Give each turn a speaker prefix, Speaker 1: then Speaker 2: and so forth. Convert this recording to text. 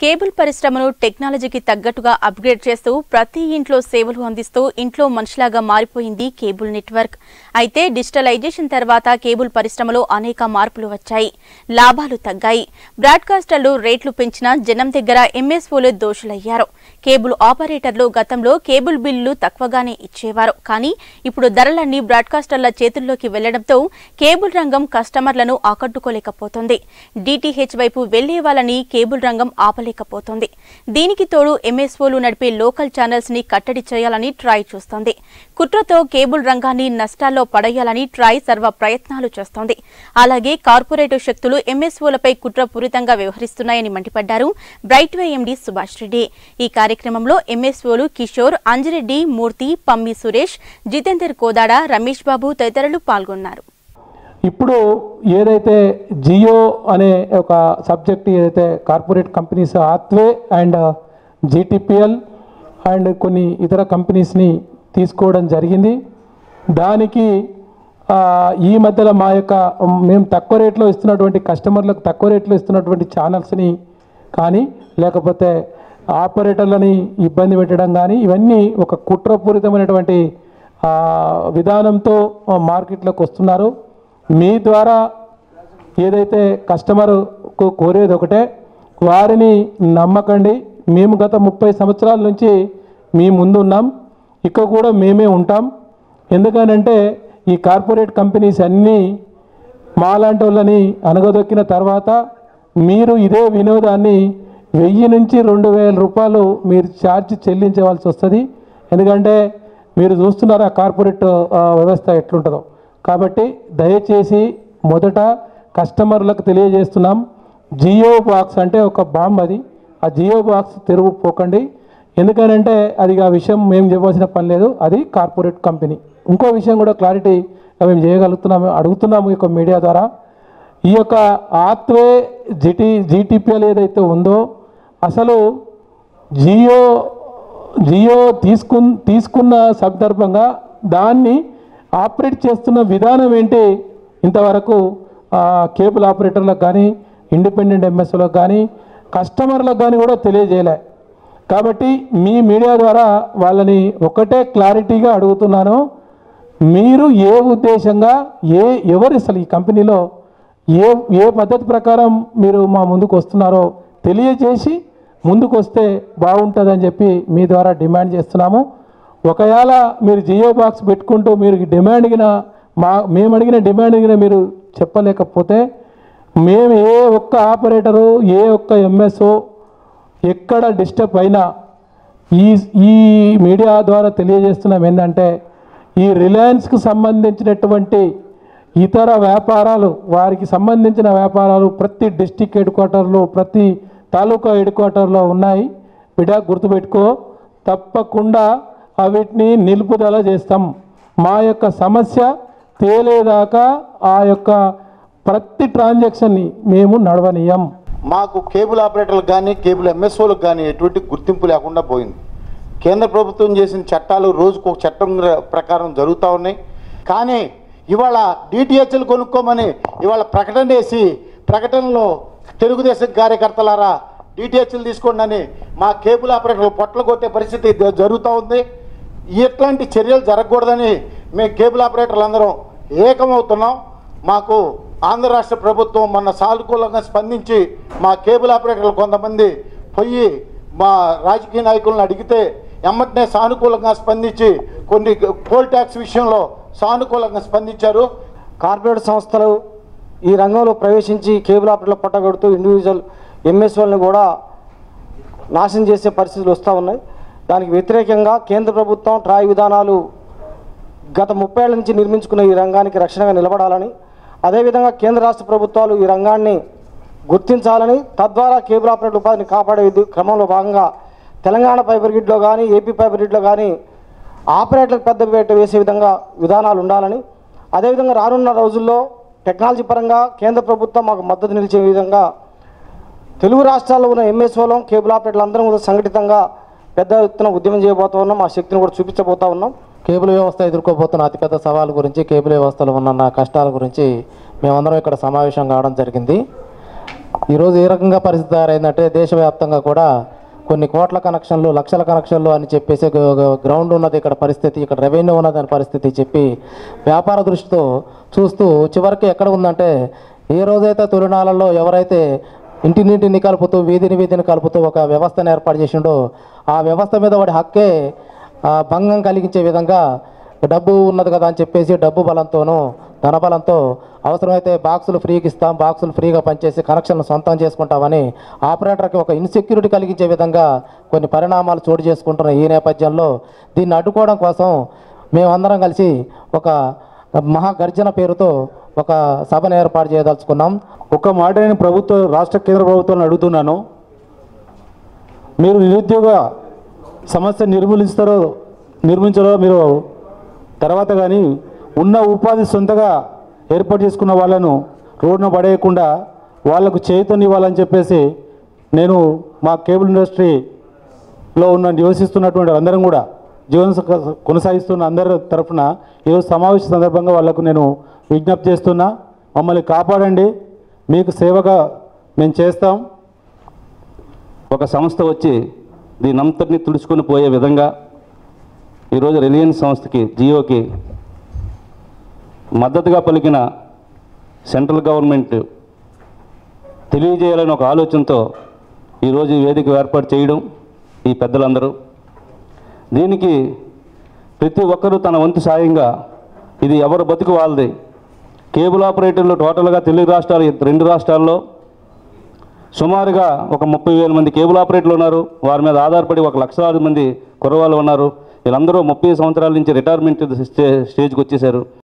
Speaker 1: cable పరిశ్రమను టెక్నాలజీకి తగ్గట్టుగా అప్గ్రేడ్ చేస్తూ ప్రతి ఇంట్లో సేవలు అందిస్తూ ఇంట్లో మనిషిలాగా మారిపోయింది కేబుల్ నెట్వర్క్ అయితే డిజిటలైజేషన్ తర్వాత కేబుల్ పరిశ్రమలో అనేక మార్పులు వచ్చాయి లాభాలు తగ్గాయి బ్రాడ్కాస్టర్లు రేట్లు పెంచినా జనం దగ్గర ఎంఎస్ఓలు దోషులయ్యారు కేబుల్ ఆపరేటర్లు గతంలో కేబుల్ బిల్లులు తక్కువగానే ఇచ్చేవారు కానీ ఇప్పుడు ధరలన్నీ బ్రాడ్కాస్టర్ల చేతుల్లోకి వెళ్లడంతో కేబుల్ రంగం కస్టమర్లను ఆకట్టుకోలేకపోతోంది డిటిహెచ్ వైపు వెళ్లే వాళ్ళని కేబుల్ రంగం ఆపలేకపోతోంది దీనికి తోడు ఎంఎస్ఓలు నడిపే లోకల్ ఛానల్స్ ని కట్టడి చేయాలని ట్రాయ్ చూస్తోంది కుట్రతో కేబుల్ రంగాన్ని నష్టాల్లో పడేయాలని ట్రాయ్ సర్వ ప్రయత్నాలు చేస్తోంది అలాగే కార్పొరేట్ శక్తులు ఎంఎస్ఓలపై కుట్రపూరితంగా వ్యవహరిస్తున్నాయని మండిపడ్డారు Bright Way MD Subhash Reddy ఈ కార్యక్రమంలో ఎంఎస్ఓలు కిషోర్ అంజిరెడ్డి మూర్తి పమ్మి సురేష్ జితేందర్ కోదాడ రమేష్ బాబు తదితరులు పాల్గొన్నారు
Speaker 2: ఇప్పుడు ఏదైతే జియో అనే ఒక సబ్జెక్ట్ ఏదైతే కార్పొరేట్ కంపెనీస్ ఆత్వే అండ్ జీటీపీఎల్ అండ్ కొన్ని ఇతర కంపెనీస్ని తీసుకోవడం జరిగింది దానికి ఆ, ఈ మధ్యలో మా యొక్క మేము తక్కువ రేట్లో ఇస్తున్నటువంటి కస్టమర్లకు తక్కువ రేట్లో ఇస్తున్నటువంటి ఛానల్స్ని కానీ లేకపోతే ఆపరేటర్లని ఇబ్బంది పెట్టడం కానీ ఇవన్నీ ఒక కుట్రపూరితమైనటువంటి ఆ, విధానంతో ఆ, మార్కెట్లోకి వస్తున్నారు మీ ద్వారా ఏదైతే కస్టమర్కు కోరేది ఒకటే వారిని నమ్మకండి మేము గత ముప్పై సంవత్సరాల నుంచి మీ ముందు ఉన్నాం ఇక కూడా మేమే ఉంటాం ఎందుకనంటే ఈ కార్పొరేట్ కంపెనీస్ అన్నీ మాలాంటి వాళ్ళని అనగదొక్కిన తర్వాత మీరు ఇదే వినోదాన్ని వెయ్యి నుంచి రెండు వేల రూపాయలు మీరు ఛార్జ్ చెల్లించవలసి వస్తుంది ఎందుకంటే మీరు చూస్తున్నారు ఆ కార్పొరేట్ ఆ, వ్యవస్థ ఎట్లుంటుందో కాబట్టి దయచేసి మొదట కస్టమర్లకు తెలియజేస్తున్నాం జియో బాక్స్ అంటే ఒక బాంబ్ అది ఆ జియో బాక్స్ తెరువు పోకండి ఎందుకనంటే అది ఆ విషయం మేము చెప్పాల్సిన పని లేదు అది కార్పొరేట్ కంపెనీ ఇంకో విషయం కూడా క్లారిటీ మేము చేయగలుగుతున్నాము అడుగుతున్నాము ఈ యొక్క మీడియా ద్వారా ఈ యొక్క ఆత్వే జిటి జీటీపీఎల్ ఏదైతే ఉందో అసలు జియో జియో తీసుకు తీసుకున్న సందర్భంగా దాన్ని ఆపరేట్ చేస్తున్న విధానం ఏంటి ఇంతవరకు ఆ, కేబుల్ ఆపరేటర్లకు కానీ ఇండిపెండెంట్ ఎంఎస్ఓలకు కానీ కస్టమర్లకు కానీ కూడా తెలియజేయలే కాబట్టి మీ మీడియా ద్వారా వాళ్ళని ఒకటే క్లారిటీగా అడుగుతున్నాను మీరు ఏ ఉద్దేశంగా ఏ ఎవరు అసలు ఈ కంపెనీలో ఏ ఏ పద్ధతి ప్రకారం మీరు మా ముందుకు వస్తున్నారో తెలియజేసి ముందుకు వస్తే బాగుంటుందని చెప్పి మీ ద్వారా డిమాండ్ చేస్తున్నాము ఒకవేళ మీరు జియో బాక్స్ పెట్టుకుంటూ మీరు డిమాండ్ గిన మా మేము అడిగిన డిమాండ్ గిన మీరు చెప్పలేకపోతే మేము ఏ ఒక్క ఆపరేటరు ఏ ఒక్క ఎంఎస్ఓ ఎక్కడ డిస్టర్బ్ అయినా ఈ ఈ మీడియా ద్వారా తెలియజేస్తున్నాం ఏంటంటే ఈ రిలయన్స్కి సంబంధించినటువంటి ఇతర వ్యాపారాలు వారికి సంబంధించిన వ్యాపారాలు ప్రతి డిస్టిక్ హెడ్ క్వార్టర్లో ప్రతి తాలూకా హెడ్ క్వార్టర్లో ఉన్నాయి బిడ్డ గుర్తుపెట్టుకో తప్పకుండా అవిటిని నిలుపుదల చేస్తాం మా యొక్క సమస్య తేలేదాకా ఆ యొక్క ప్రతి ట్రాన్సాక్షన్ని మేము నడవనీయం
Speaker 3: మాకు కేబుల్ ఆపరేటర్లకు కానీ కేబుల్ ఎంఎస్ఓలకు కానీ ఎటువంటి గుర్తింపు లేకుండా పోయింది కేంద్ర ప్రభుత్వం చేసిన చట్టాలు రోజుకు ఒక చట్టం ర- ప్రకారం జరుగుతూ ఉన్నాయి కానీ ఇవాళ డిటిహెచ్లు కొనుక్కోమని ఇవాళ ప్రకటన వేసి ప్రకటనలో తెలుగుదేశం కార్యకర్తలారా డిటిహెచ్లు తీసుకోండి అని మా కేబుల్ ఆపరేటర్లు పొట్టలు కొట్టే పరిస్థితి జ- జరుగుతూ ఉంది ఇట్లాంటి చర్యలు జరగకూడదని మేము కేబుల్ ఆపరేటర్లు అందరం ఏకమవుతున్నాం మాకు ఆంధ్ర రాష్ట్ర ప్రభుత్వం మొన్న సానుకూలంగా స్పందించి మా కేబుల్ ఆపరేటర్లు కొంతమంది పోయి మా రాజకీయ నాయకులను అడిగితే ఎమ్మటనే సానుకూలంగా స్పందించి కొన్ని పోల్ ట్యాక్స్ విషయంలో సానుకూలంగా స్పందించారు
Speaker 4: కార్పొరేట్ సంస్థలు ఈ రంగంలో ప్రవేశించి కేబుల్ ఆపరేటర్లు పట్టగొడుతూ ఇండివిజువల్ ఎంఎస్ఓల్ని కూడా నాశనం చేసే పరిస్థితులు వస్తూ ఉన్నాయి దానికి వ్యతిరేకంగా కేంద్ర ప్రభుత్వం ట్రాయ్ విధానాలు గత ముప్పై ఏళ్ల నుంచి నిర్మించుకున్న ఈ రంగానికి రక్షణగా నిలబడాలని అదేవిధంగా కేంద్ర రాష్ట్ర ప్రభుత్వాలు ఈ రంగాన్ని గుర్తించాలని తద్వారా కేబుల్ ఆపరేటర్ ఉపాధిని కాపాడే విధి- క్రమంలో భాగంగా తెలంగాణ ఫైబర్ గ్రిడ్లో కానీ ఏపీ ఫైబర్ గ్రిడ్లో కానీ ఆపరేటర్లకు పెద్దపీట వేసే విధంగా విధానాలు ఉండాలని అదేవిధంగా రానున్న రోజుల్లో టెక్నాలజీ పరంగా కేంద్ర ప్రభుత్వం మాకు మద్దతు నిలిచే విధంగా తెలుగు రాష్ట్రాల్లో ఉన్న ఎంఎస్ఓలం కేబుల్ ఆపరేటర్లు అందరం కూడా సంఘటితంగా పెద్ద ఎత్తున ఉద్యమం చేయబోతా ఉన్నాం మా శక్తిని కూడా చూపించబోతా ఉన్నాం
Speaker 5: కేబుల్ వ్యవస్థ ఎదుర్కోబోతున్న అతిపెద్ద సవాల్ గురించి కేబుల్ వ్యవస్థలో ఉన్న కష్టాల గురించి మేమందరం ఇక్కడ సమావేశం కావడం జరిగింది ఈరోజు ఏ రకంగా పరిస్థితి తయారైందంటే దేశవ్యాప్తంగా కూడా కొన్ని కోట్ల కనెక్షన్లు లక్షల కనెక్షన్లు అని చెప్పేసి గ- గ- గ్రౌండ్ ఉన్నది ఇక్కడ పరిస్థితి ఇక్కడ రెవెన్యూ ఉన్నది అని పరిస్థితి చెప్పి వ్యాపార దృష్టితో చూస్తూ చివరికి ఎక్కడ ఉందంటే ఏ రోజైతే తొలినాళ్ళలో ఎవరైతే ఇంటినింటిని కలుపుతూ వీధిని వీధిని కలుపుతూ ఒక వ్యవస్థను ఏర్పాటు చేసిండో ఆ వ్యవస్థ మీద వాడి హక్కే ఆ, భంగం కలిగించే విధంగా డబ్బు ఉన్నది కదా అని చెప్పేసి డబ్బు బలంతోనూ ధనబలంతో అవసరమైతే బాక్సులు ఫ్రీగా ఇస్తాం బాక్సులు ఫ్రీగా పనిచేసి కనెక్షన్లు సొంతం చేసుకుంటామని ఆపరేటర్కి ఒక ఇన్సెక్యూరిటీ కలిగించే విధంగా కొన్ని పరిణామాలు చోటు చేసుకుంటున్న ఈ నేపథ్యంలో దీన్ని అడ్డుకోవడం కోసం మేమందరం కలిసి ఒక మహాగర్జన పేరుతో ఒక సభను ఏర్పాటు చేయదలుచుకున్నాం
Speaker 2: ఒక మాట నేను ప్రభుత్వ రాష్ట్ర కేంద్ర ప్రభుత్వాన్ని అడుగుతున్నాను మీరు నిరుద్యోగ సమస్య నిర్మూలిస్తారో నిర్మించారో మీరు తర్వాత కానీ ఉన్న ఉపాధి సొంతగా ఏర్పాటు చేసుకున్న వాళ్ళను రోడ్డున పడేయకుండా వాళ్లకు చేతని ఇవ్వాలని చెప్పేసి నేను మా కేబుల్ ఇండస్ట్రీలో ఉన్న నివసిస్తున్నటువంటి అందరం కూడా జీవన స- కొనసాగిస్తున్న అందరి తరఫున ఈరోజు సమావేశ సందర్భంగా వాళ్లకు నేను విజ్ఞప్తి చేస్తున్నా మమ్మల్ని కాపాడండి మీకు సేవగా మేము చేస్తాం
Speaker 6: ఒక సంస్థ వచ్చి దీని అంతటిని తుడుచుకొని పోయే విధంగా ఈరోజు రిలయన్స్ సంస్థకి జియోకి మద్దతుగా పలికిన సెంట్రల్ గవర్నమెంట్ తెలియజేయాలని ఒక ఆలోచనతో ఈరోజు ఈ వేదిక ఏర్పాటు చేయడం ఈ పెద్దలందరూ దీనికి ప్రతి ఒక్కరూ తన వంతు సాయంగా ఇది ఎవరు బతుకు వాళ్ళది కేబుల్ ఆపరేటర్లు టోటల్గా తెలుగు రాష్ట్రాలు రెండు రాష్ట్రాల్లో సుమారుగా ఒక ముప్పై వేల మంది కేబుల్ ఆపరేటర్లు ఉన్నారు వారి మీద ఆధారపడి ఒక లక్షలాది మంది కుర్రవాళ్ళు ఉన్నారు వీళ్ళందరూ ముప్పై సంవత్సరాల నుంచి రిటైర్మెంట్ స్టే స్టేజ్కి వచ్చేసారు